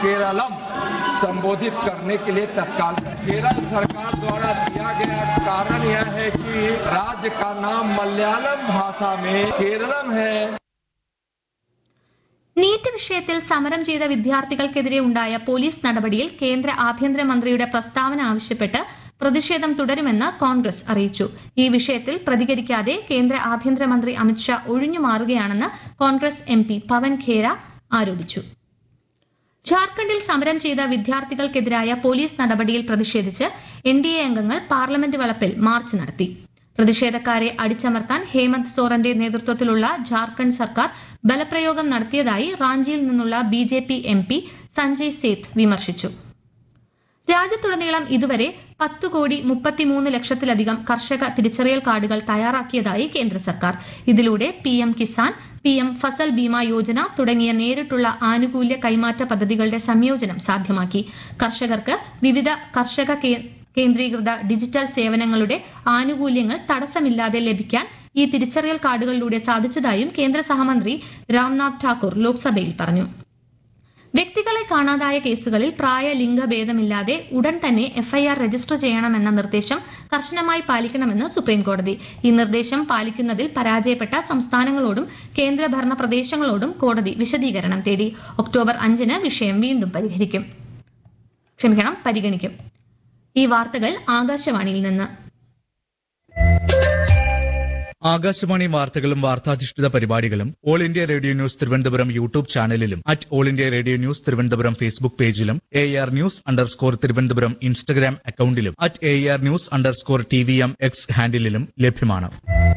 केरलम संबोधित करने के लिए तत्काल केरल सरकार द्वारा दिया गया कारण यह है कि राज्य का नाम मलयालम भाषा में केरलम है നീറ്റ് വിഷയത്തിൽ സമരം ചെയ്ത വിദ്യാർത്ഥികൾക്കെതിരെ ഉണ്ടായ പോലീസ് നടപടിയിൽ കേന്ദ്ര ആഭ്യന്തരമന്ത്രിയുടെ പ്രസ്താവന ആവശ്യപ്പെട്ട് പ്രതിഷേധം തുടരുമെന്ന് കോൺഗ്രസ് അറിയിച്ചു ഈ വിഷയത്തിൽ പ്രതികരിക്കാതെ കേന്ദ്ര ആഭ്യന്തരമന്ത്രി അമിത്ഷാ ഒഴിഞ്ഞുമാറുകയാണെന്ന് Congress M P Pavan Khera ആരോപിച്ചു ജാർഖണ്ഡിൽ സമരം ചെയ്ത വിദ്യാർത്ഥികൾക്കെതിരായ പോലീസ് നടപടിയിൽ പ്രതിഷേധിച്ച് എൻ ഡി എ അംഗങ്ങൾ പാർലമെന്റ് വളപ്പിൽ മാർച്ച് നടത്തി പ്രതിഷേധക്കാരെ അടിച്ചമർത്താൻ ഹേമന്ത് സോറന്റെ നേതൃത്വത്തിലുള്ള ജാർഖണ്ഡ് സർക്കാർ ബലപ്രയോഗം നടത്തിയതായി റാഞ്ചിയിൽ നിന്നുള്ള B J P M P Sanjay Seth വിമർശിച്ചു രാജ്യത്തുടനീളം ഇതുവരെ പത്ത് കോടി മുപ്പത്തിമൂന്ന് ലക്ഷത്തിലധികം കർഷക തിരിച്ചറിയൽ കാർഡുകൾ തയ്യാറാക്കിയതായി കേന്ദ്ര സർക്കാർ ഇതിലൂടെ P M Kisan P M Fasal Bima Yojana തുടങ്ങിയ നേരിട്ടുള്ള ആനുകൂല്യ കൈമാറ്റ പദ്ധതികളുടെ സംയോജനം സാധ്യമാക്കി കർഷകർക്ക് വിവിധ കർഷക കേ- കേന്ദ്രീകൃത ഡിജിറ്റൽ സേവനങ്ങളുടെ ആനുകൂല്യങ്ങൾ തടസ്സമില്ലാതെ ലഭിക്കാൻ ഈ തിരിച്ചറിയൽ കാർഡുകളിലൂടെ സാധിച്ചതായും കേന്ദ്ര സഹമന്ത്രി രാംനാഥ് ഠാക്കൂർ ലോക്സഭയിൽ പറഞ്ഞു വ്യക്തികളെ കാണാതായ കേസുകളിൽ പ്രായ ലിംഗഭേദമില്ലാതെ ഉടൻ തന്നെ എഫ്ഐആർ രജിസ്റ്റർ ചെയ്യണമെന്ന നിർദ്ദേശം കർശനമായി പാലിക്കണമെന്ന് സുപ്രീംകോടതി ഈ നിർദ്ദേശം പാലിക്കുന്നതിൽ പരാജയപ്പെട്ട സംസ്ഥാനങ്ങളോടും കേന്ദ്രഭരണ പ്രദേശങ്ങളോടും കോടതി വിശദീകരണം തേടി ഒക്ടോബർ അഞ്ചിന് വിഷയം വീണ്ടും പരിഹരിക്കും ക്ഷമിക്കണം പരിഗണിക്കും ഈ വാർത്തകൾ ആകാശവാണിയിൽ നിന്ന് ആകാശവാണി വാർത്തകളും വാർത്താധിഷ്ഠിത പരിപാടികളും all India radio news Thiruvananthapuram YouTube ചാനലിലും at all India radio news Thiruvananthapuram Facebook പേജിലും A R news underscore Thiruvananthapuram Instagram അക്കൌണ്ടിലും at A R news underscore T V M X ഹാൻഡിലും ലഭ്യമാണ്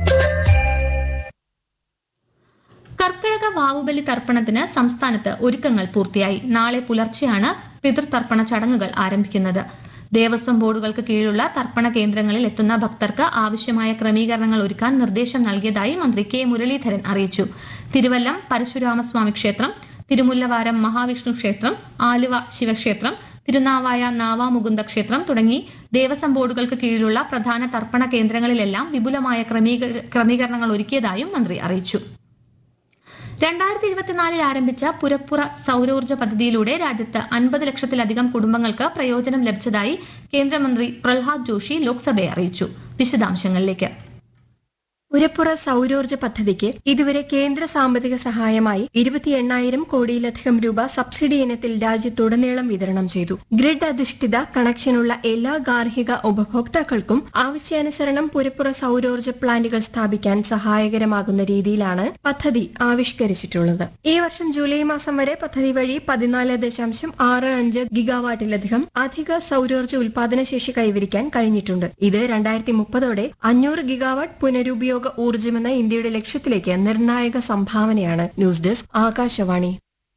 കർക്കിടക വാവുബലി തർപ്പണത്തിന് സംസ്ഥാനത്ത് ഒരുക്കങ്ങൾ പൂർത്തിയായി നാളെ പുലർച്ചെയാണ് പിതൃതർപ്പണ ചടങ്ങുകൾ ആരംഭിക്കുന്നത് ദേവസ്വം ബോർഡുകൾക്ക് കീഴിലുള്ള തർപ്പണ കേന്ദ്രങ്ങളിൽ എത്തുന്ന ഭക്തർക്ക് ആവശ്യമായ ക്രമീകരണങ്ങൾ ഒരുക്കാൻ നിർദ്ദേശം നൽകിയതായി മന്ത്രി കെ മുരളീധരൻ അറിയിച്ചു തിരുവല്ലം പരശുരാമസ്വാമി ക്ഷേത്രം തിരുമുല്ലവാരം മഹാവിഷ്ണു ക്ഷേത്രം ആലുവ ശിവക്ഷേത്രം തിരുനാവായ നാവാമുകുന്ദ ക്ഷേത്രം തുടങ്ങി ദേവസ്വം ബോർഡുകൾക്ക് കീഴിലുള്ള പ്രധാന തർപ്പണ കേന്ദ്രങ്ങളിലെല്ലാം വിപുലമായ ക്രമീക- ക്രമീകരണങ്ങൾ ഒരുക്കിയതായും മന്ത്രി അറിയിച്ചു രണ്ടായിരത്തി ഇരുപത്തിനാലിൽ ആരംഭിച്ച പുരപ്പുറ സൌരോർജ്ജ പദ്ധതിയിലൂടെ രാജ്യത്ത് അൻപത് ലക്ഷത്തിലധികം കുടുംബങ്ങൾക്ക് പ്രയോജനം ലഭിച്ചതായി കേന്ദ്രമന്ത്രി പ്രഹ്ലാദ് ജോഷി ലോക്സഭയെ അറിയിച്ചു വിശദാംശങ്ങളിലേക്ക് പുരപ്പുറ സൗരോർജ്ജ പദ്ധതിക്ക് ഇതുവരെ കേന്ദ്ര സാമ്പത്തിക സഹായമായി ഇരുപത്തി എണ്ണായിരം കോടിയിലധികം രൂപ സബ്സിഡി ഇനത്തിൽ രാജ്യത്തുടനീളം വിതരണം ചെയ്തു ഗ്രിഡ് അധിഷ്ഠിത കണക്ഷനുള്ള എല്ലാ ഗാർഹിക ഉപഭോക്താക്കൾക്കും ആവശ്യാനുസരണം പുരപ്പുറ സൗരോർജ്ജ പ്ലാന്റുകൾ സ്ഥാപിക്കാൻ സഹായകരമാകുന്ന രീതിയിലാണ് പദ്ധതി ആവിഷ്കരിച്ചിട്ടുള്ളത് ഈ വർഷം ജൂലൈ മാസം വരെ പദ്ധതി വഴി പതിനാല് ദശാംശം ആറ് അഞ്ച് ഗിഗാവാട്ടിലധികം അധിക സൗരോർജ്ജ ഉൽപാദന ശേഷി കൈവരിക്കാൻ കഴിഞ്ഞിട്ടുണ്ട് ഇത് രണ്ടായിരത്തി മുപ്പതോടെ അഞ്ഞൂറ് ഗിഗാവാട്ട് പുനരുപയോഗ ഊർജ്ജമെന്ന ഇന്ത്യയുടെ ലക്ഷ്യത്തിലേക്ക് നിർണായക സംഭാവനയാണ് ന്യൂസ് ഡെസ്ക് ആകാശവാണി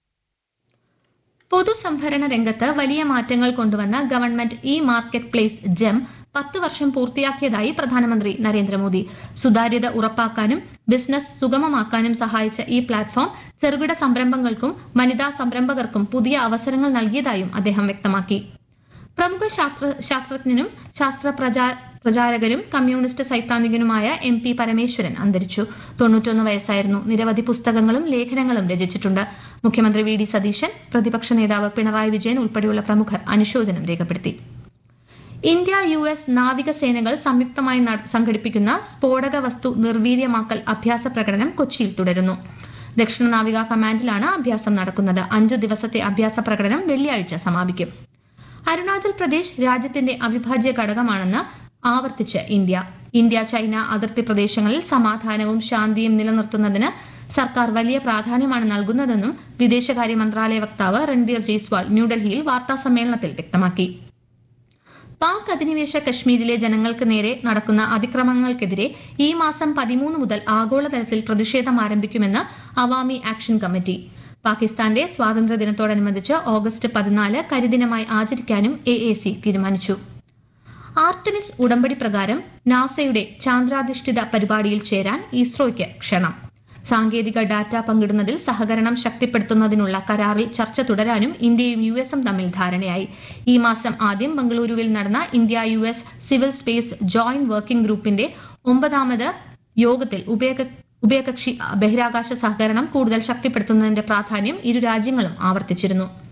പൊതുസംഭരണ രംഗത്ത് വലിയ മാറ്റങ്ങൾ കൊണ്ടുവന്ന government e marketplace GeM പത്ത് വർഷം പൂർത്തിയാക്കിയതായി പ്രധാനമന്ത്രി നരേന്ദ്രമോദി സുതാര്യത ഉറപ്പാക്കാനും ബിസിനസ് സുഗമമാക്കാനും സഹായിച്ച ഈ പ്ലാറ്റ്ഫോം ചെറുകിട സംരംഭങ്ങൾക്കും വനിതാ സംരംഭകർക്കും പുതിയ അവസരങ്ങൾ നൽകിയതായും അദ്ദേഹം വ്യക്തമാക്കി പ്രമുഖ ശാസ്ത്ര ശാസ്ത്രജ്ഞനും ശാസ്ത്ര പ്രചാ- പ്രചാരകരും കമ്മ്യൂണിസ്റ്റ് സൈദ്ധാന്തികനുമായ എം പി പരമേശ്വരൻ അന്തരിച്ചു തൊണ്ണൂറ്റൊന്ന് വയസ്സായിരുന്നു നിരവധി പുസ്തകങ്ങളും ലേഖനങ്ങളും രചിച്ചിട്ടുണ്ട് മുഖ്യമന്ത്രി വി ഡി സതീശൻ പ്രതിപക്ഷ നേതാവ് പിണറായി വിജയൻ ഉൾപ്പെടെയുള്ള പ്രമുഖർ അനുശോചനം രേഖപ്പെടുത്തി ഇന്ത്യ യു എസ് നാവികസേനകൾ സംയുക്തമായി നട- സംഘടിപ്പിക്കുന്ന സ്ഫോടക വസ്തു നിർവീര്യമാക്കൽ അഭ്യാസ പ്രകടനം കൊച്ചിയിൽ തുടരുന്നു ദക്ഷിണ നാവിക കമാൻഡിലാണ് അഭ്യാസം നടക്കുന്നത് അഞ്ചു ദിവസത്തെ അഭ്യാസ പ്രകടനം വെള്ളിയാഴ്ച സമാപിക്കും അരുണാചൽ പ്രദേശ് രാജ്യത്തിന്റെ അവിഭാജ്യ ഘടകമാണെന്ന് ആവർത്തിച്ച് ഇന്ത്യ ഇന്ത്യ ചൈന അതിർത്തി പ്രദേശങ്ങളിൽ സമാധാനവും ശാന്തിയും നിലനിർത്തുന്നതിന് സർക്കാർ വലിയ പ്രാധാന്യമാണ് നൽകുന്നതെന്നും വിദേശകാര്യ മന്ത്രാലയ വക്താവ് രൺബീർ ജയ്സ്വാൾ ന്യൂഡൽഹിയിൽ വാർത്താ സമ്മേളനത്തിൽ വ്യക്തമാക്കി പാക് അധിനിവേശ കശ്മീരിലെ ജനങ്ങൾക്ക് നേരെ നടക്കുന്ന അതിക്രമങ്ങൾക്കെതിരെ ഈ മാസം പതിമൂന്ന് മുതൽ ആഗോളതലത്തിൽ പ്രതിഷേധം ആരംഭിക്കുമെന്ന് അവാമി ആക്ഷൻ കമ്മിറ്റി പാകിസ്ഥാന്റെ സ്വാതന്ത്ര്യദിനത്തോടനുബന്ധിച്ച് ഓഗസ്റ്റ് പതിനാല് കരിദിനമായി ആചരിക്കാനും എ എ സി തീരുമാനിച്ചു ആർട്ടമിസ് ഉടമ്പടി പ്രകാരം നാസയുടെ ചാന്ദ്രാധിഷ്ഠിത പരിപാടിയിൽ ചേരാൻ ഇസ്രോയ്ക്ക് ക്ഷണം സാങ്കേതിക ഡാറ്റ പങ്കിടുന്നതിൽ സഹകരണം ശക്തിപ്പെടുത്തുന്നതിനുള്ള കരാറിൽ ചർച്ച തുടരാനും ഇന്ത്യയും യു എസും തമ്മിൽ ധാരണയായി ഈ മാസം ആദ്യം ബംഗളൂരുവിൽ നടന്ന India U S civil space joint working ഗ്രൂപ്പിന്റെ ഒമ്പതാമത് യോഗത്തിൽ ഉഭയക ഉഭയകക്ഷി ബഹിരാകാശ സഹകരണം കൂടുതൽ ശക്തിപ്പെടുത്തുന്നതിന്റെ പ്രാധാന്യം ഇരു രാജ്യങ്ങളും ആവർത്തിച്ചിരുന്നു